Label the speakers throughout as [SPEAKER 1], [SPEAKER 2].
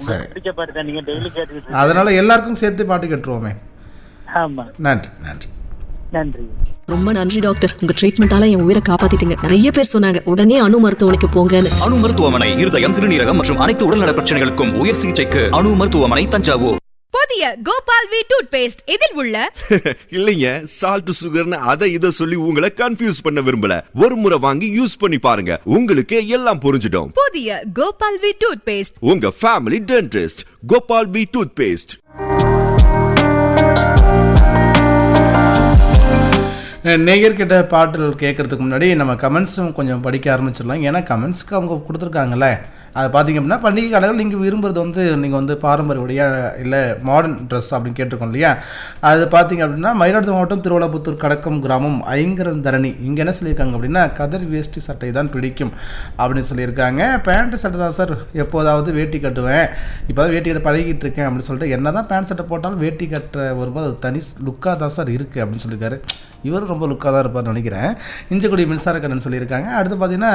[SPEAKER 1] சரி.
[SPEAKER 2] பிடிச்ச பாட்டு தான் நீங்க டெய்லி கேட்டுக்கிட்டு இருக்கீங்க.
[SPEAKER 1] அதனால எல்லாருக்கும் சேர்த்து பாட்டு கேட்டுருவோமே
[SPEAKER 2] ஆமா
[SPEAKER 1] நன்றி நன்றி
[SPEAKER 2] நன்றி
[SPEAKER 3] ரொம்ப நன்றி டாக்டர் உங்க ட்ரீட்மெண்டால என் உயிரை காப்பாத்திட்டீங்க நிறைய பேர் சொன்னாங்க உடனே அணு மருத்துவமனைக்கு போங்கன்னு
[SPEAKER 4] அணு மருத்துவமனை இருதயம் சிறுநீரகம் மற்றும் அனைத்து உடல்நல பிரச்சனைகளுக்கும் உயர் சிகிச்சைக்கு அணு மருத்துவமனை தஞ்சாவூர்
[SPEAKER 5] புதிய கோபால் வி டூத் பேஸ்ட் இதில் உள்ள
[SPEAKER 6] இல்லைங்க சால்ட் சுகர்னு அதை இதை சொல்லி உங்களை கன்ஃபியூஸ் பண்ண விரும்பல ஒரு முறை வாங்கி யூஸ் பண்ணி பாருங்க உங்களுக்கு எல்லாம் புரிஞ்சிடும்
[SPEAKER 5] புதிய கோபால் வி டூத் பேஸ்ட்
[SPEAKER 6] உங்க ஃபேமிலி டென்டிஸ்ட் கோபால் பி டூத் பேஸ்ட்
[SPEAKER 1] நேயர்கிட்ட பாடல் கேட்கறதுக்கு முன்னாடி நம்ம கமெண்ட்ஸும் கொஞ்சம் படிக்க ஆரம்பிச்சிடலாம் ஏன்னா கமெண்ட்ஸ்க்கு அவங்க கொடுத்துருக்காங்கல்ல அது பார்த்தீங்க அப்படின்னா பண்டிகை காலங்கள் நீங்கள் விரும்புறது வந்து நீங்கள் வந்து பாரம்பரிய உடைய இல்லை மாடர்ன் ட்ரெஸ் அப்படின்னு கேட்டிருக்கோம் இல்லையா அது பார்த்தீங்க அப்படின்னா மயிலாடுதுறை மாவட்டம் திருவள்ளபுத்தூர் கடக்கம் கிராமம் ஐங்கரன் தரணி இங்கே என்ன சொல்லியிருக்காங்க அப்படின்னா கதர் வேஷ்டி சட்டை தான் பிடிக்கும் அப்படின்னு சொல்லியிருக்காங்க பேண்ட் சட்டை தான் சார் எப்போதாவது வேட்டி கட்டுவேன் இப்போ தான் வேட்டி கட்ட பழகிட்டு இருக்கேன் அப்படின்னு சொல்லிட்டு என்ன தான் பேண்ட் சட்டை போட்டாலும் வேட்டி கட்ட வரும்போது அது தனி லுக்காக தான் சார் இருக்குது அப்படின்னு சொல்லியிருக்காரு இவரும் ரொம்ப லுக்காக தான் இருப்பார்னு நினைக்கிறேன் இஞ்சக்குடி மின்சார கண்ணன் சொல்லியிருக்காங்க அடுத்து பார்த்தீங்கன்னா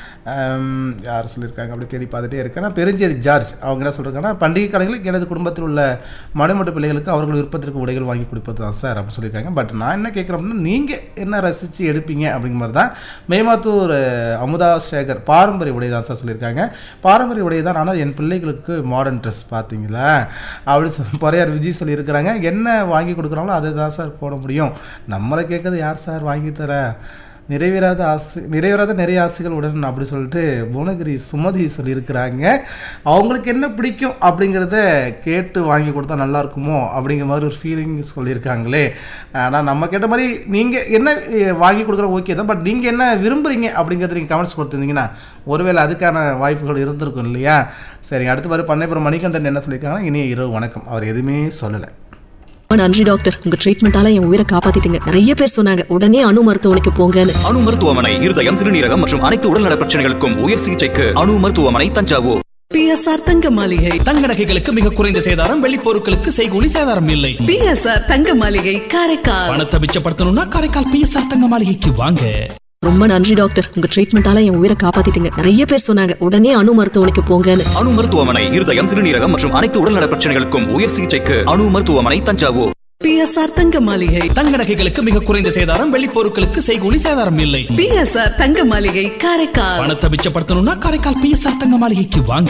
[SPEAKER 1] ஆம், யார் சொல்லியிருக்காங்க அப்படி தேடி பார்த்துட்டே இருக்கேன் நான் பெருஞ்சேரி ஜார்ஜ் அவங்க என்ன சொல்கிறாங்கன்னா பண்டிகை காலங்களில் எனது குடும்பத்தில் உள்ள மடைமட்டு பிள்ளைகளுக்கு அவர்கள் விருப்பத்திற்கு உடைகள் வாங்கி கொடுப்பது தான் சார் அப்படின்னு சொல்லியிருக்காங்க பட் நான் என்ன கேட்குறேன் அப்படின்னா நீங்கள் என்ன ரசித்து எடுப்பீங்க அப்படிங்கிற மாதிரி தான் மேமாத்தூர் அஹ், அமுதா சேகர் பாரம்பரிய உடை தான் சார் சொல்லியிருக்காங்க பாரம்பரிய உடை தான் ஆனால் என் பிள்ளைகளுக்கு மாடர்ன் ட்ரெஸ் பார்த்தீங்களா அப்படி சொல்லி பறையார் விஜய் சொல்லியிருக்கிறாங்க என்ன வாங்கி கொடுக்குறாங்களோ அதை தான் சார் போட முடியும் நம்மளை கேட்கறது யார் சார் வாங்கி தர நிறைவேறாத ஆசை நிறைவேறாத நிறைய ஆசைகள் உடன் அப்படி சொல்லிட்டு புவனகிரி சுமதி சொல்லியிருக்கிறாங்க அவங்களுக்கு என்ன பிடிக்கும் அப்படிங்கிறத கேட்டு வாங்கி கொடுத்தா நல்லா இருக்குமோ அப்படிங்கிற மாதிரி ஒரு ஃபீலிங் சொல்லியிருக்காங்களே ஆனால் நம்ம கேட்ட மாதிரி நீங்கள் என்ன அஹ், வாங்கி கொடுக்குற ஓகே தான் பட் நீங்கள் என்ன விரும்புகிறீங்க அப்படிங்கிறத நீங்கள் கமெண்ட்ஸ் கொடுத்துருந்தீங்கன்னா ஒருவேளை அதுக்கான வாய்ப்புகள் இருந்திருக்கும் இல்லையா சரி அடுத்து வர பண்ணைப்புறம் மணிகண்டன் என்ன சொல்லியிருக்காங்கன்னா இனிய இரவு வணக்கம் அவர் எதுவுமே சொல்லலை
[SPEAKER 3] ரொம்ப நன்றி டாக்டர் உங்க ட்ரீட்மெண்டால என் உயிரை காப்பாத்திட்டீங்க நிறைய பேர் சொன்னாங்க உடனே அணு மருத்துவமனைக்கு போங்கன்னு
[SPEAKER 4] அணு மருத்துவமனை இருதயம் சிறுநீரகம் மற்றும் அனைத்து உடல்நல பிரச்சனைகளுக்கும் உயர் சிகிச்சைக்கு அணு மருத்துவமனை தஞ்சாவூர்
[SPEAKER 7] பிஎஸ்ஆர் தங்க மாளிகை
[SPEAKER 8] தங்க நகைகளுக்கு மிக குறைந்த சேதாரம் வெள்ளி பொருட்களுக்கு செய்கூலி சேதாரம் இல்லை
[SPEAKER 7] பிஎஸ்ஆர் தங்க மாளிகை காரைக்கால்
[SPEAKER 8] பணத்தை மிச்சப்படுத்தணும்னா காரைக்கால் பிஎஸ்ஆர் தங்க மாளிகைக்கு வாங்க
[SPEAKER 3] ரொம்ப நன்றி டாக்டர் உங்க ட்ரீட்மெண்டால என் உயிரை காப்பாத்திட்டீங்க நிறைய பேர் சொன்னாங்க உடனே அணு மருத்துவமனைக்கு போங்கன்னு
[SPEAKER 4] அணு மருத்துவமனை இருதயம் சிறுநீரகம் மற்றும் அனைத்து உடல்நல பிரச்சனைகளுக்கும் உயர் சிகிச்சைக்கு அணு மருத்துவமனை தஞ்சாவூர்
[SPEAKER 7] பிஎஸ்ஆர் தங்க மாளிகை
[SPEAKER 8] தங்க நகைகளுக்கு மிக குறைந்த சேதாரம் வெள்ளி பொருட்களுக்கு செய்கூலி சேதாரம் இல்லை
[SPEAKER 7] பிஎஸ்ஆர் தங்க மாளிகை காரைக்கால்
[SPEAKER 8] பணத்தை மிச்சப்படுத்தணும்னா காரைக்கால் பிஎஸ்ஆர் தங்க மாளிகைக்கு வாங்க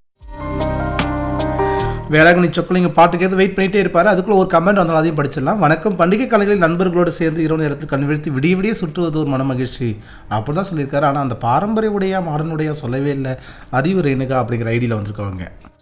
[SPEAKER 1] வேளாங்கண்ணி சொக்கலிங்க பாட்டுக்கு வெயிட் பண்ணிட்டே இருப்பாரு அதுக்குள்ள ஒரு கமெண்ட் வந்தாலும் அதையும் படிச்சிடலாம் வணக்கம் பண்டிகை காலங்களில் நண்பர்களோடு சேர்ந்து இரவு நேரத்தில் கண் விழித்து விடிய விடிய சுற்றுவது ஒரு மன மகிழ்ச்சி அப்படி தான் சொல்லியிருக்காரு ஆனால் அந்த பாரம்பரிய உடையா மாடர்ன் உடையா சொல்லவே இல்லை அறிவு ரேணுகா அப்படிங்கிற ஐடியில் வந்திருக்கவங்க